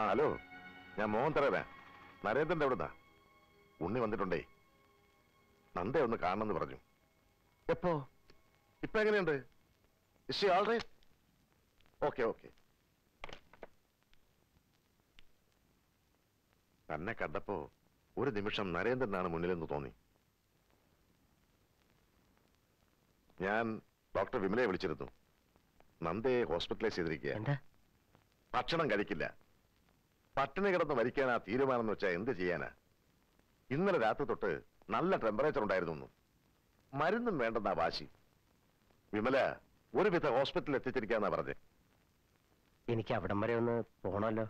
Hello ഞാൻ മോഹൻ തറേനാ നരേന്ദ്രന്റെ എവിടുന്നാ ഉണ്ണി വന്നിട്ടുണ്ടേ നന്ദ ഒന്ന് കാണണമെന്ന് പറഞ്ഞു എപ്പോ ഇപ്പൊ എങ്ങനെയുണ്ട് ഇഷി ആൾറേ ഓക്കെ ഓക്കെ തന്നെ കണ്ടപ്പോ ഒരു നിമിഷം നരേന്ദ്രനാണ് മുന്നിലെന്ന് തോന്നി ഞാൻ ഡോക്ടർ വിമലയെ വിളിച്ചിരുന്നു നന്ദയെ ഹോസ്പിറ്റലൈസ് ചെയ്തിരിക്കുക എന്താ ഭക്ഷണം കഴിക്കില്ല പട്ടിണി കിടന്ന് മരിക്കാനാ തീരുമാനം എന്ന് വെച്ചാൽ എന്ത് ചെയ്യാനാ ഇന്നലെ രാത്രി തൊട്ട് നല്ല ടെമ്പറേച്ചർ ഉണ്ടായിരുന്നു മരുന്നും വേണ്ടെന്നാ വാശി വിമല ഒരുവിധ ഹോസ്പിറ്റലിൽ എത്തിച്ചിരിക്കാന്നാ പറഞ്ഞേ എനിക്ക് അവിടം വരെ ഒന്ന് പോണല്ലോ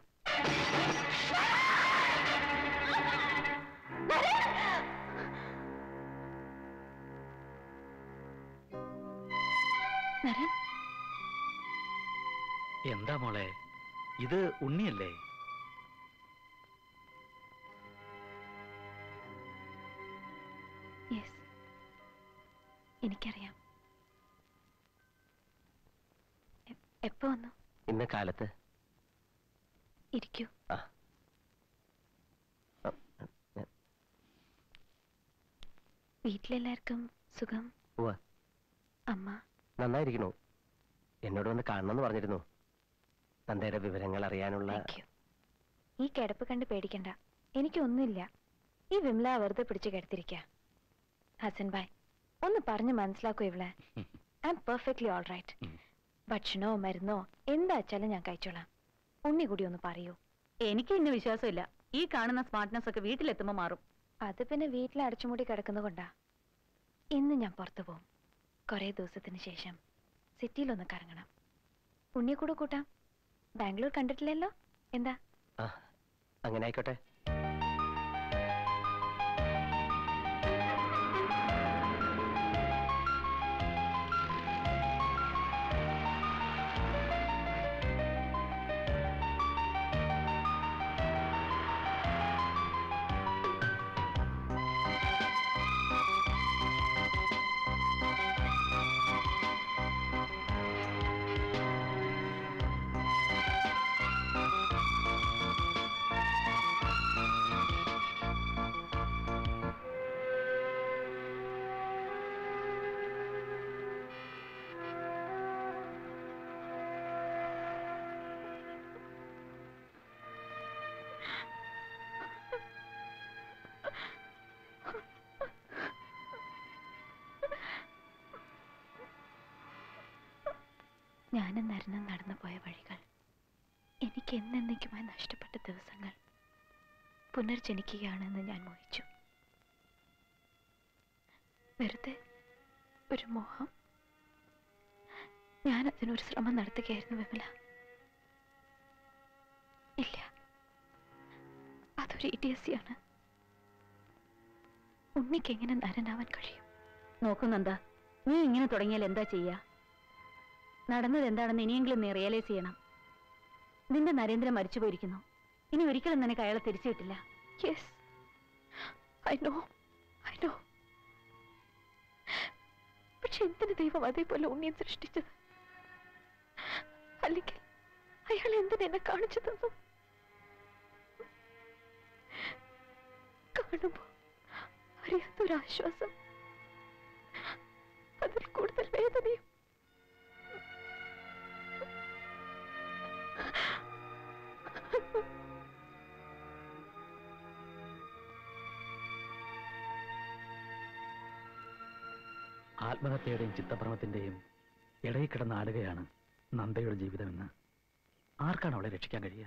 നരൻ എന്താ മോളെ ഇത് ഉണ്ണിയല്ലേ യെസ് എനിക്കറിയാം എ- എപ്പോ വന്നു ഇന്ന് കാലത്ത് ഇരിക്കൂ ആ ആ, ആ, വീട്ടിലെല്ലാവർക്കും സുഖം ഉവ്വ, അമ്മ നന്നായിരിക്കണു എന്നോട് വന്ന് കാണണമെന്ന് പറഞ്ഞിരുന്നു തന്തയുടെ വിവരങ്ങൾ അറിയാനുള്ള താങ്ക് യു ഈ കിടപ്പ് കണ്ട് പേടിക്കണ്ട എനിക്കൊന്നുമില്ല ഈ വിമല വെറുതെ പിടിച്ച് കിടത്തിരിക്ക ഹസൻ ബായ് ഒന്ന് പറഞ്ഞു മനസ്സിലാക്കൂ ഇവളെ I'm perfectly all right ഉം. ഭക്ഷണമോ മരുന്നോ എന്താ വെച്ചാലും ഞാൻ കഴിച്ചോളാം ഉണ്ണി കൂടി ഒന്ന് പറയൂ എനിക്ക് ഇന്ന് വിശ്വാസമില്ല ഈ കാണുന്ന സ്മാർട്ട്നെസ് ഒക്കെ വീട്ടിലെത്തുമ്പോ മാറും അത് പിന്നെ വീട്ടിൽ അടച്ചുമൂടി കിടക്കുന്നതുകൊണ്ടാ ഇന്ന് ഞാൻ പുറത്തു പോകും കുറെ ദിവസത്തിന് ശേഷം സിറ്റിയിലൊന്ന് കറങ്ങണം ഉണ്ണിയെ കൂടെ കൂട്ടാം ബാംഗ്ലൂർ കണ്ടിട്ടില്ലല്ലോ എന്താ ആ, അങ്ങനെ ആയിക്കോട്ടെ ഞാനും നരനും നടന്നു പോയ വഴികൾ എനിക്ക് എന്നേക്കുമായി നഷ്ടപ്പെട്ട ദിവസങ്ങൾ പുനർജനിക്കുകയാണെന്ന് ഞാൻ മോഹിച്ചു വെറുതെ ഒരു മോഹം ഞാൻ അതിനൊരു ശ്രമം നടത്തുകയായിരുന്നു വിമല ഇല്ല അതൊരു ഇഡിയസിയാണ് ഉണ്ണിക്ക് എങ്ങനെ നരനാവാൻ കഴിയും നോക്കുന്നെന്താ നീ ഇങ്ങനെ തുടങ്ങിയാൽ എന്താ ചെയ്യാ നടന്നത് എന്താണെന്ന് ഇനിയെങ്കിലും നീ റിയലൈസ് ചെയ്യണം നിന്റെ നരേന്ദ്രൻ മരിച്ചു പോയിരിക്കുന്നു ഇനി ഒരിക്കലും നിനക്ക് അയാളെ തിരിച്ചു കിട്ടില്ല yes I know I know പക്ഷെ എന്തിന് ദൈവം അതേപോലെ ഉണ്ണിയെ സൃഷ്ടിച്ചത് അല്ലെങ്കിൽ അയാൾ എന്തിന് എന്നെ കാണിച്ചു തന്നു കാണുമ്പോ അറിയാത്തൊരാശ്വാസം അതിൽ കൂടുതൽ വേദനയും ആത്മഹത്യയുടെയും ചിത്തഭ്രമത്തിന്റെയും ഇടയിൽ കിടന്ന് ആടുകയാണ് നന്ദയുടെ ജീവിതമെന്ന് ആർക്കാണ് അവളെ രക്ഷിക്കാൻ കഴിയുക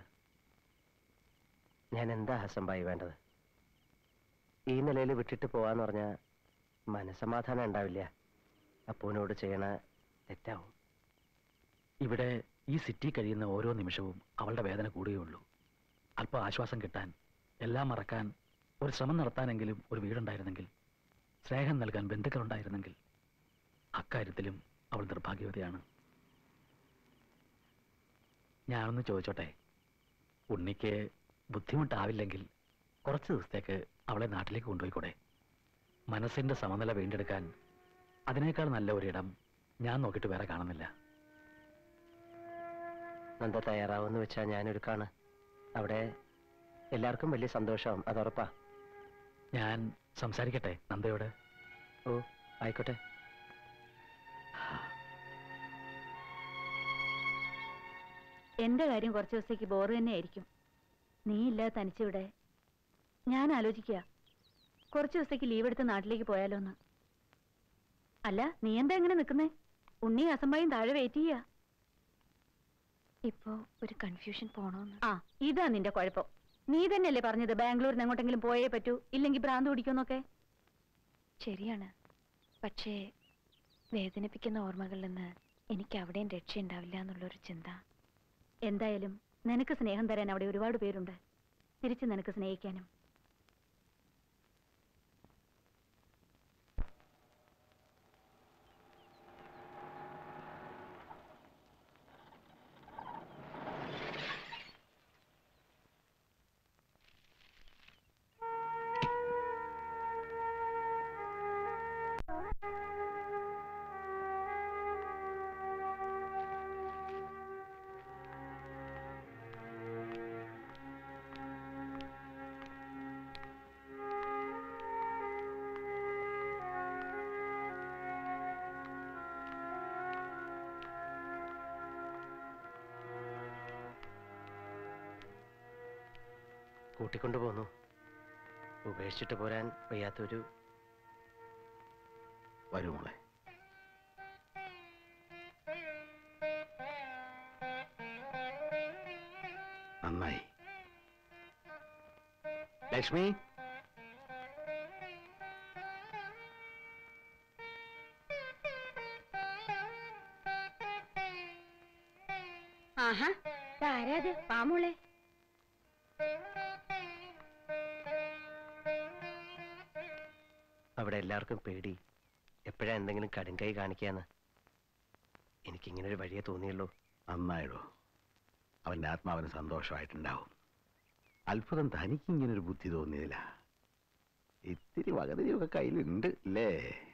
ഞാൻ എന്താ ഹസംബായി വേണ്ടത് ഈ നിലയിൽ വിട്ടിട്ട് പോവാന്ന് പറഞ്ഞാൽ മനസമാധാനം ഉണ്ടാവില്ല അപ്പൂനോട് ചെയ്യണ തെറ്റാവും ഇവിടെ ഈ സിറ്റി കഴിയുന്ന ഓരോ നിമിഷവും അവളുടെ വേദന കൂടുകയുള്ളൂ അല്പം ആശ്വാസം കിട്ടാൻ എല്ലാം മറക്കാൻ ഒരു ശ്രമം നടത്താനെങ്കിലും ഒരു വീടുണ്ടായിരുന്നെങ്കിൽ സ്നേഹം നൽകാൻ ബന്ധുക്കളുണ്ടായിരുന്നെങ്കിൽ അക്കാര്യത്തിലും അവൾ നിർഭാഗ്യവതിയാണ് ഞാനൊന്ന് ചോദിച്ചോട്ടെ ഉണ്ണിക്ക് ബുദ്ധിമുട്ടാവില്ലെങ്കിൽ കുറച്ച് ദിവസത്തേക്ക് അവളെ നാട്ടിലേക്ക് കൊണ്ടുപോയിക്കൂടെ മനസ്സിന്റെ സമനില വീണ്ടെടുക്കാൻ അതിനേക്കാൾ നല്ല ഒരിടം ഞാൻ നോക്കിയിട്ട് വേറെ കാണുന്നില്ല നന്ദ തയ്യാറാവെന്ന് വെച്ചാൽ ഞാനൊരുക്കാണ് അവിടെ എല്ലാവർക്കും വലിയ സന്തോഷമാവും അതുറപ്പാ ഞാൻ സംസാരിക്കട്ടെ നന്ദയോട് ഓ ആയിക്കോട്ടെ എന്റെ കാര്യം കുറച്ച് ദിവസത്തേക്ക് ബോറ് തന്നെയായിരിക്കും നീ ഇല്ലാതെ തനിച്ചിവിടെ ഞാൻ ആലോചിക്കുക കുറച്ച് ദിവസത്തേക്ക് ലീവ് എടുത്ത് നാട്ടിലേക്ക് പോയാലോ എന്ന് അല്ല നീ എന്താ എങ്ങനെ നിൽക്കുന്നേ ഉണ്ണി അസമ്പായും താഴെ വെയിറ്റ് ചെയ്യാ ഇപ്പോ ഒരു കൺഫ്യൂഷൻ പോണോന്ന് ആ ഇതാ നിന്റെ കുഴപ്പം നീ തന്നെയല്ലേ പറഞ്ഞത് ബാംഗ്ലൂരിന് എങ്ങോട്ടെങ്കിലും പോയേ പറ്റൂ ഇല്ലെങ്കിൽ ഭ്രാന്ത് പിടിക്കുമെന്നൊക്കെ ശരിയാണ് പക്ഷേ വേദനിപ്പിക്കുന്ന ഓർമ്മകളിൽ നിന്ന് എനിക്ക് അവിടെയും രക്ഷയുണ്ടാവില്ല എന്നുള്ളൊരു ചിന്ത എന്തായാലും നിനക്ക് സ്നേഹം തരാൻ അവിടെ ഒരുപാട് പേരുണ്ട് തിരിച്ച് നിനക്ക് സ്നേഹിക്കാനും കൂട്ടിക്കൊണ്ടു പോന്നു ഉപേക്ഷിച്ചിട്ട് പോരാൻ വയ്യാത്തൊരു വരൂ മോളെ നന്നായി ലക്ഷ്മി ആഹാ ആരാത് പാമുളെ അവിടെ എല്ലാവർക്കും പേടി എപ്പോഴാ എന്തെങ്കിലും കടുങ്കൈ കാണിക്കാന്ന് എനിക്കിങ്ങനെ ഒരു വഴിയേ തോന്നിയുള്ളൂ നന്നായിടോ അവന്റെ ആത്മാവിന് സന്തോഷമായിട്ടുണ്ടാവും അത്ഭുതം തനിക്ക് ഇങ്ങനെ ഒരു ബുദ്ധി തോന്നിയതില്ല ഇത്തിരി വകതിരിയൊക്കെ കയ്യിലുണ്ട് അല്ലേ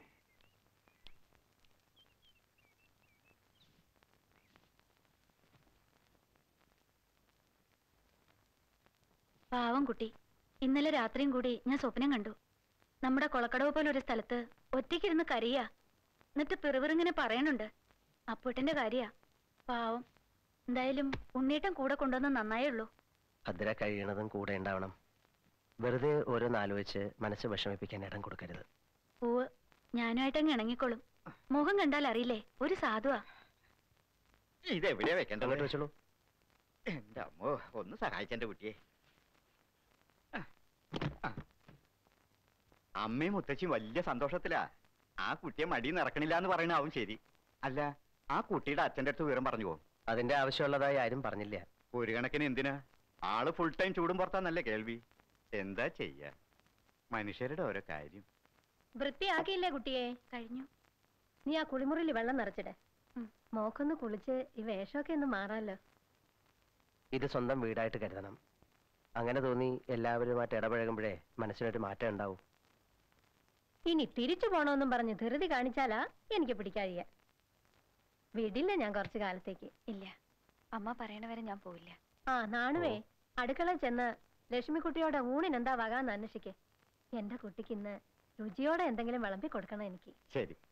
പാവം കുട്ടി ഇന്നലെ രാത്രിയും കൂടി ഞാൻ സ്വപ്നം കണ്ടു നമ്മുടെ കൊളക്കടവ് പോലെ ഒരു സ്ഥലത്ത് ഒറ്റയ്ക്കിരുന്ന് കരയാ എന്നിട്ട് പിറുപിറുങ്ങനെ പറയണുണ്ട് അപ്പൂട്ടന്റെ കാര്യാ പാവം എന്തായാലും ഉണ്ണീട്ടൻ കൂടെ കൊണ്ടുവന്ന് നന്നായേ ഉള്ളൂ ഭദ്ര കഴിയണതും കൂടെ ഉണ്ടാവണം വെറുതെ ഓരോന്ന് ആലോചിച്ച് മനസ്സ് വിഷമിപ്പിക്കാൻ ഇടം കൊടുക്കരുത് പൂവ് ഞാനുമായിട്ടങ്ങ് ഇണങ്ങിക്കോളും മുഖം കണ്ടാൽ അറിയില്ലേ ഒരു സാധുവാ ഇതെവിടെയാ വെക്കേണ്ടത് അങ്ങോട്ട് വെച്ചോളൂ എന്റെ അമ്മോ ഒന്ന് സഹായിച്ചെന്റെ കുട്ടിയെ ആ, ആ. അമ്മയും മുത്തച്ഛയും വലിയ സന്തോഷത്തിലാ ആ കുട്ടിയെ മടിയിൽ നിറക്കണില്ല എന്ന് പറയണാവും ശരി അല്ല ആ കുട്ടിയുടെ അച്ഛന്റെ അടുത്ത് വിവരം പറഞ്ഞു പോകും അതിന്റെ ആവശ്യമുള്ളതായി ആരും പറഞ്ഞില്ല ഒരു കണക്കിന് എന്തിനാ ആള് ഫുൾ ടൈം ചൂടും പുറത്താന്നല്ലേ കേൾവി എന്താ ചെയ്യാ മനുഷ്യരുടെ ഓരോ കാര്യം വൃത്തിയാക്കിയില്ലേ കുട്ടിയെ കഴിഞ്ഞു നീ ആ കുളിമുറിയിൽ വെള്ളം നിറച്ചിടെ മോക്കൊന്ന് കുളിച്ച് ഈ വേഷമൊക്കെ ഒന്ന് മാറാലോ ഇത് സ്വന്തം വീടായിട്ട് കരുതണം അങ്ങനെ തോന്നി എല്ലാവരുമായിട്ട് ഇടപഴകുമ്പോഴേ മനസ്സിനൊരു മാറ്റം ഉണ്ടാവും ഇനി തിരിച്ചു പോണോന്നും പറഞ്ഞ് ധൃതി കാണിച്ചാലാ എനിക്ക് പിടിക്കാതിയ വിടില്ല ഞാൻ കുറച്ചു കാലത്തേക്ക് ഇല്ല അമ്മ പറയണവരെ ഞാൻ പോവില്ല ആ നാണുവേ അടുക്കളയിൽ ചെന്ന് ലക്ഷ്മിക്കുട്ടിയോടെ ഊണിന് എന്താ വകാന്ന് അന്വേഷിക്കേ എന്റെ കുട്ടിക്ക് ഇന്ന് രുചിയോടെ എന്തെങ്കിലും വിളമ്പി കൊടുക്കണം എനിക്ക് ശരി